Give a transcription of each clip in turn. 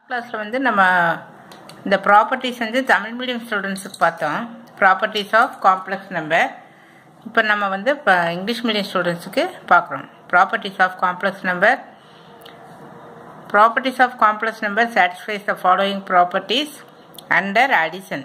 கிளாஸில் வந்து நம்ம இந்த ப்ராப்பர்ட்டிஸ் வந்து தமிழ் மீடியம் ஸ்டூடெண்ட்ஸுக்கு பார்த்தோம் ப்ராப்பர்ட்டிஸ் ஆஃப் காம்ப்ளெக்ஸ் நம்பர் இப்போ நம்ம வந்து இப்போ இங்கிலீஷ் மீடியம் ஸ்டூடெண்ட்ஸுக்கு பார்க்குறோம் properties of complex number properties of complex number satisfies the following properties under addition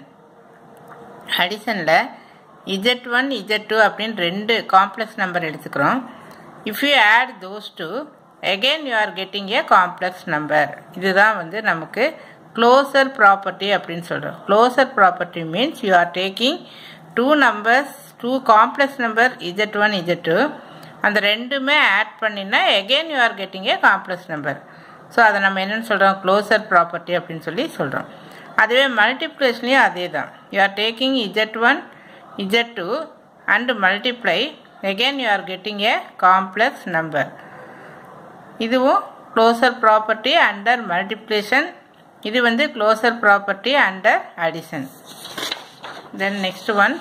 அடிஷனில் இஜெட் ஒன் இஜெட் டூ அப்படின்னு ரெண்டு காம்ப்ளெக்ஸ் நம்பர் எடுத்துக்கிறோம் if you add those two again you are getting a complex number இதுதான் வந்து நமக்கு closure property அப்படின்னு சொல்கிறோம் closure property means you are taking two numbers two complex number Z one Z two அந்த ரெண்டுமே add பண்ணினா again you are getting a complex number so அதை நம்ம என்னென்னு சொல்கிறோம் க்ளோசர் ப்ராப்பர்ட்டி அப்படின்னு சொல்லி சொல்கிறோம் அதுவே மல்டிப்ளேஷன்லேயும் அதே தான் you are taking Z one Z two and multiply again you are getting a complex number இதுவும் க்ளோசர் ப்ராப்பர்ட்டி அண்டர் மல்டிப்ளேஷன் இது வந்து closure property under addition then next one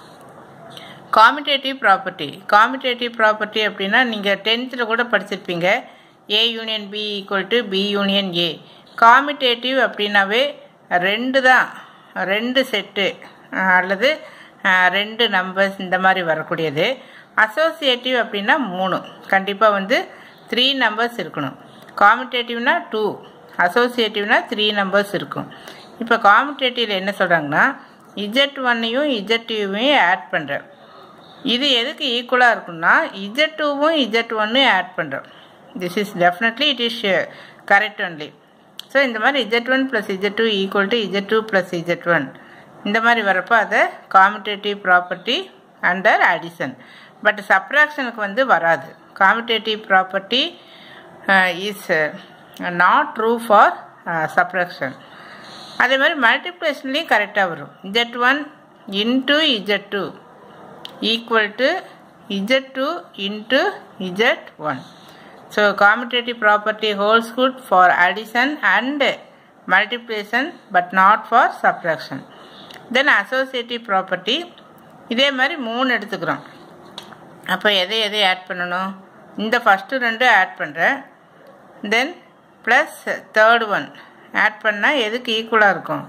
commutative property commutative property அப்படின்னா நீங்கள் டென்த்தில் கூட படிச்சிருப்பீங்க A union B equal to B union A commutative அப்படின்னாவே ரெண்டு தான் ரெண்டு செட்டு அல்லது ரெண்டு நம்பர்ஸ் இந்த மாதிரி வரக்கூடியது அசோசியேட்டிவ் அப்படின்னா மூணு கண்டிப்பாக வந்து த்ரீ நம்பர்ஸ் இருக்கணும் காமிடேட்டிவ்னா டூ அசோசியேட்டிவ்னா த்ரீ நம்பர்ஸ் இருக்கும் இப்போ காமிடேட்டிவில் என்ன சொல்கிறாங்கன்னா இஜெட் ஒன்னையும் இஜெட் டூவையும் ஆட் பண்ணுறேன் இது எதுக்கு ஈக்குவலாக இருக்குன்னா இஜெட் டூவும் இஜெட் ஒன்னும் ஆட் பண்ணுறோம் this is definitely it is correct only so இந்த மாதிரி Z one plus Z two equal to Z two plus Z one இந்த மாதிரி வரப்போ அதை commutative property under addition but சப்ராக்ஷனுக்கு வந்து வராது commutative property is not true for subtraction அதே மாதிரி மல்டிப்ளேஷன்லேயும் கரெக்டாக வரும் Z one into Z two equal to Z two into Z one so commutative property holds good for addition and multiplication but not for subtraction then associative property இதே மாதிரி மூணு எடுத்துக்கிறோம் அப்போ எதை எதை ஆட் பண்ணணும் இந்த ஃபஸ்ட்டு ரெண்டு ஆட் பண்ணுறேன் then plus third one add பண்ணால் எதுக்கு ஈக்குவலாக இருக்கும்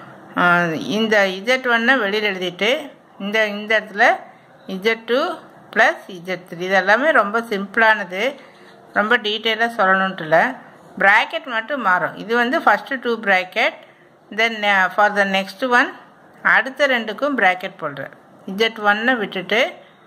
இந்த இஜெட் ஒன்னை வெளியில் எழுதிட்டு இந்த இந்த இடத்துல Z two plus Z three இது எல்லாமே ரொம்ப சிம்பிளானது ரொம்ப டீட்டெயிலாக சொல்லணுன்ட்டு இல்லை ப்ராக்கெட் மட்டும் மாறும் இது வந்து first two bracket then for the next one அடுத்த ரெண்டுக்கும் ப்ராக்கெட் போடுறேன் இஜெட் ஒன்னை விட்டுட்டு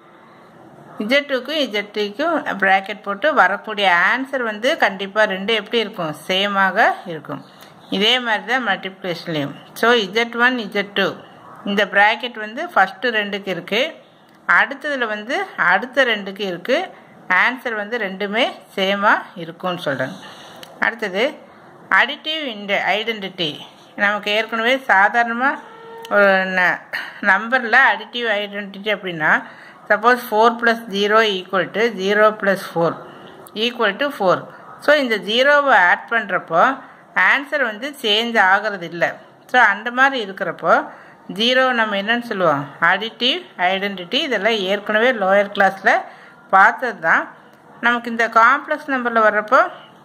இஜெட் டூக்கும் இஜெட் த்ரீக்கும் ப்ராக்கெட் போட்டு வரக்கூடிய ஆன்சர் வந்து கண்டிப்பாக ரெண்டு எப்படி இருக்கும் சேமாக இருக்கும் இதே மாதிரி தான் மல்டிப்ளேஷன்லேயும் so Z one Z two இந்த ப்ராக்கெட் வந்து ஃபஸ்ட்டு ரெண்டுக்கு இருக்குது அடுத்ததில் வந்து அடுத்த ரெண்டுக்கு இருக்குது ஆன்சர் வந்து ரெண்டுமே சேமாக இருக்கும்னு சொல்கிறேன் அடுத்தது அடிட்டிவ் இந்த ஐடென்டிட்டி நமக்கு ஏற்கனவே சாதாரணமாக ஒரு ந நம்பரில் அடிட்டிவ் ஐடென்டிட்டி அப்படின்னா suppose four plus zero equal to zero plus four equal to four so இந்த ஜீரோவை ஆட் பண்ணுறப்போ ஆன்சர் வந்து சேஞ்ச் ஆகிறது இல்லை ஸோ அந்த மாதிரி இருக்கிறப்போ ஜீரோ நம்ம என்னன்னு சொல்லுவோம் அடிட்டிவ் ஐடென்டிட்டி இதெல்லாம் ஏற்கனவே லோயர் கிளாஸில் பார்த்தது தான் நமக்கு இந்த காம்ப்ளெக்ஸ் நம்பரில் வர்றப்போ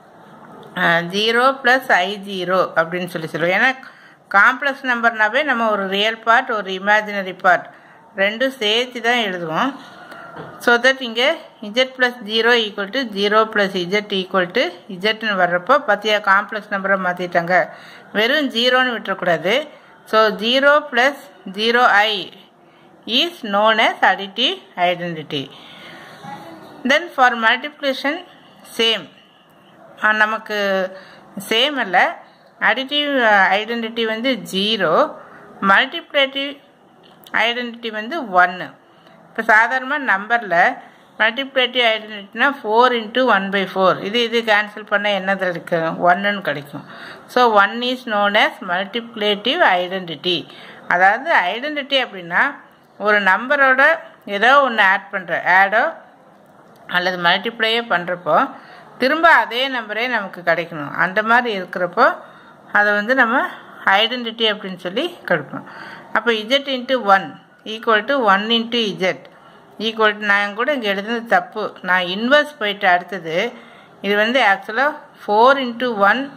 ஜீரோ ப்ளஸ் ஐ ஜீரோ அப்படின்னு சொல்லி சொல்லுவோம் ஏன்னா காம்ப்ளெக்ஸ் நம்பர்னாவே நம்ம ஒரு ரியல் பார்ட் ஒரு இமேஜினரி பார்ட் ரெண்டும் சேர்த்து தான் எழுதுவோம் ஸோ தட் இங்கே Z plus zero equal to zero plus Z equal to இஜெட்னு வர்றப்போ பத்தியா காம்ப்ளெக்ஸ் நம்பரை மாற்றிட்டாங்க வெறும் ஜீரோன்னு விட்டுறக்கூடாது so zero plus zero I is known as additive identity then for multiplication same நமக்கு சேம் இல்லை அடிட்டிவ் ஐடென்டிட்டி வந்து ஜீரோ மல்டிப்ளேட்டிவ் ஐடென்டிட்டி வந்து ஒன்று இப்போ சாதாரணமாக நம்பரில் மல்டிப்ளேட்டிவ் ஐடென்டிட்டினா four into one by four இது இது கேன்சல் பண்ணால் என்ன கிடைக்கும் ஒன்றுன்னு கிடைக்கும் so one is known as multiplicative identity அதாவது ஐடென்டிட்டி அப்படின்னா ஒரு நம்பரோட ஏதோ ஒன்று ஆட் பண்ணுற ஆடோ அல்லது மல்டிப்ளையே பண்ணுறப்போ திரும்ப அதே நம்பரே நமக்கு கிடைக்கணும் அந்த மாதிரி இருக்கிறப்போ அதை வந்து நம்ம ஐடென்டிட்டி அப்படின்னு சொல்லி கிடைப்போம் அப்போ Z into one equal to one into Z equal to நான் கூட இங்கே எழுதுனது தப்பு நான் இன்வெர்ஸ் போயிட்டு அடுத்தது இது வந்து ஆக்சுவலாக ஃபோர் இன்ட்டு ஒன்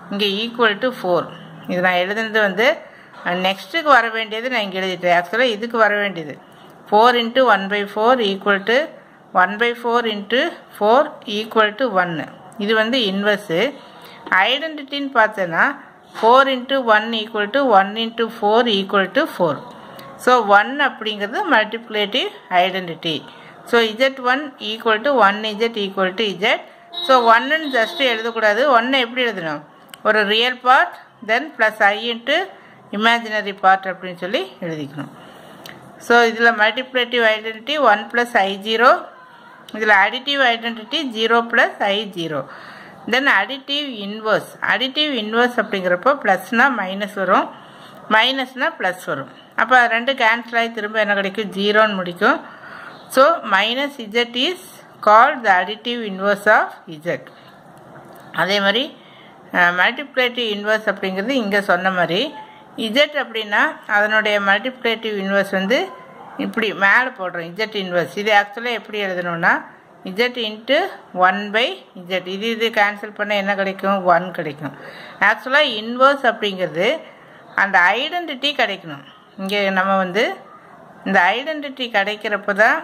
இங்கே ஈக்குவல் டு ஃபோர் இது நான் எழுதுனது வந்து நெக்ஸ்ட்டுக்கு வர வேண்டியது நான் இங்கே எழுதிட்டேன் ஆக்சுவலாக இதுக்கு வர வேண்டியது four into one by four equal to one by four into four equal to ஒன்று இது வந்து இன்வெர்ஸு ஐடென்டிட்டின்னு பார்த்தோன்னா four into one equal to one into four equal to four so one அப்படிங்கிறது multiplicative identity so Z one equal to one Z equal to Z so ஒன்னுன்னு just எழுதக்கூடாது ஒன்னை எப்படி எழுதணும் ஒரு real part then plus I into imaginary part அப்படின்னு சொல்லி எழுதிக்கணும் ஸோ இதில் multiplicative identity one plus I zero இதில் additive identity zero plus I zero then additive inverse additive inverse அப்படிங்கிறப்போ ப்ளஸ்னால் மைனஸ் வரும் மைனஸ்னால் ப்ளஸ் வரும் அப்போ ரெண்டு கேன்சல் ஆகி திரும்ப என்ன கிடைக்கும் ஜீரோன்னு முடிக்கும் so minus Z is call the additive inverse of Z அதே மாதிரி மல்டிப்ளேட்டிவ் இன்வர்ஸ் அப்படிங்கிறது இங்கே சொன்ன மாதிரி இஜெட் அப்படின்னா அதனுடைய மல்டிப்ளேட்டிவ் இன்வர்ஸ் வந்து இப்படி மேலே போடுறோம் இஜெட் இன்வர்ஸ் இது ஆக்சுவலாக எப்படி எழுதணும்னா Z into one by Z இது இது கேன்சல் பண்ண என்ன கிடைக்கும் ஒன் கிடைக்கும் ஆக்சுவலாக இன்வர்ஸ் அப்படிங்கிறது அந்த ஐடென்டிட்டி கிடைக்கணும் இங்கே நம்ம வந்து இந்த ஐடென்டிட்டி கிடைக்கிறப்ப தான்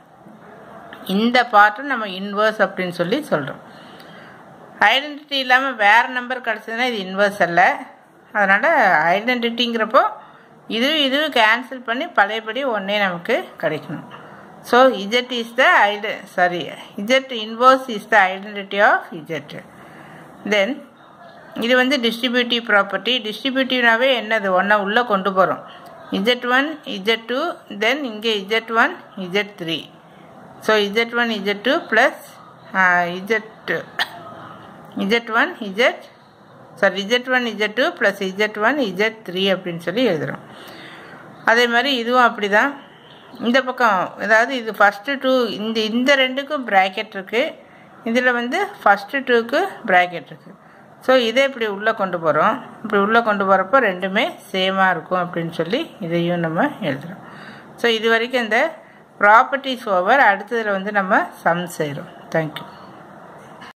இந்த பார்ட்டை நம்ம இன்வர்ஸ் அப்படின்னு சொல்லி சொல்கிறோம் ஐடென்டிட்டி இல்லாமல் வேறு நம்பர் கிடச்சதுன்னா இது இன்வர்ஸ் அல்ல அதனால் ஐடென்டிட்டிங்கிறப்போ இது இது கேன்சல் பண்ணி பழையபடி ஒன்றே நமக்கு கிடைக்கணும் ஸோ இஜெட் இஸ் த ஐட sorry Z inverse is the identity of Z then இது வந்து டிஸ்ட்ரிபியூட்டிவ் ப்ராப்பர்ட்டி டிஸ்ட்ரிபியூட்டிவ்னாவே என்னது ஒன்றை உள்ளே கொண்டு போகிறோம் Z one Z two then இங்கே Z one Z three so Z one Z two plus Z Z one Z sorry Z one Z two plus Z one Z three அப்படின்னு சொல்லி எழுதுகிறோம் அதே மாதிரி இதுவும் அப்படி தான் இந்த பக்கம் அதாவது இது ஃபஸ்ட்டு டூ இந்த இந்த ரெண்டுக்கும் ப்ராக்கெட் இருக்குது இதில் வந்து ஃபஸ்ட்டு டூக்கு ப்ராக்கெட் இருக்குது ஸோ இதை இப்படி உள்ளே கொண்டு போகிறோம் இப்படி உள்ளே கொண்டு போகிறப்போ ரெண்டுமே சேமாக இருக்கும் அப்படின்னு சொல்லி இதையும் நம்ம எழுதுகிறோம் ஸோ இது வரைக்கும் இந்த ப்ராப்பர்ட்டிஸ் ஓவர் அடுத்ததில் வந்து நம்ம சம் செய்கிறோம் தேங்க்யூ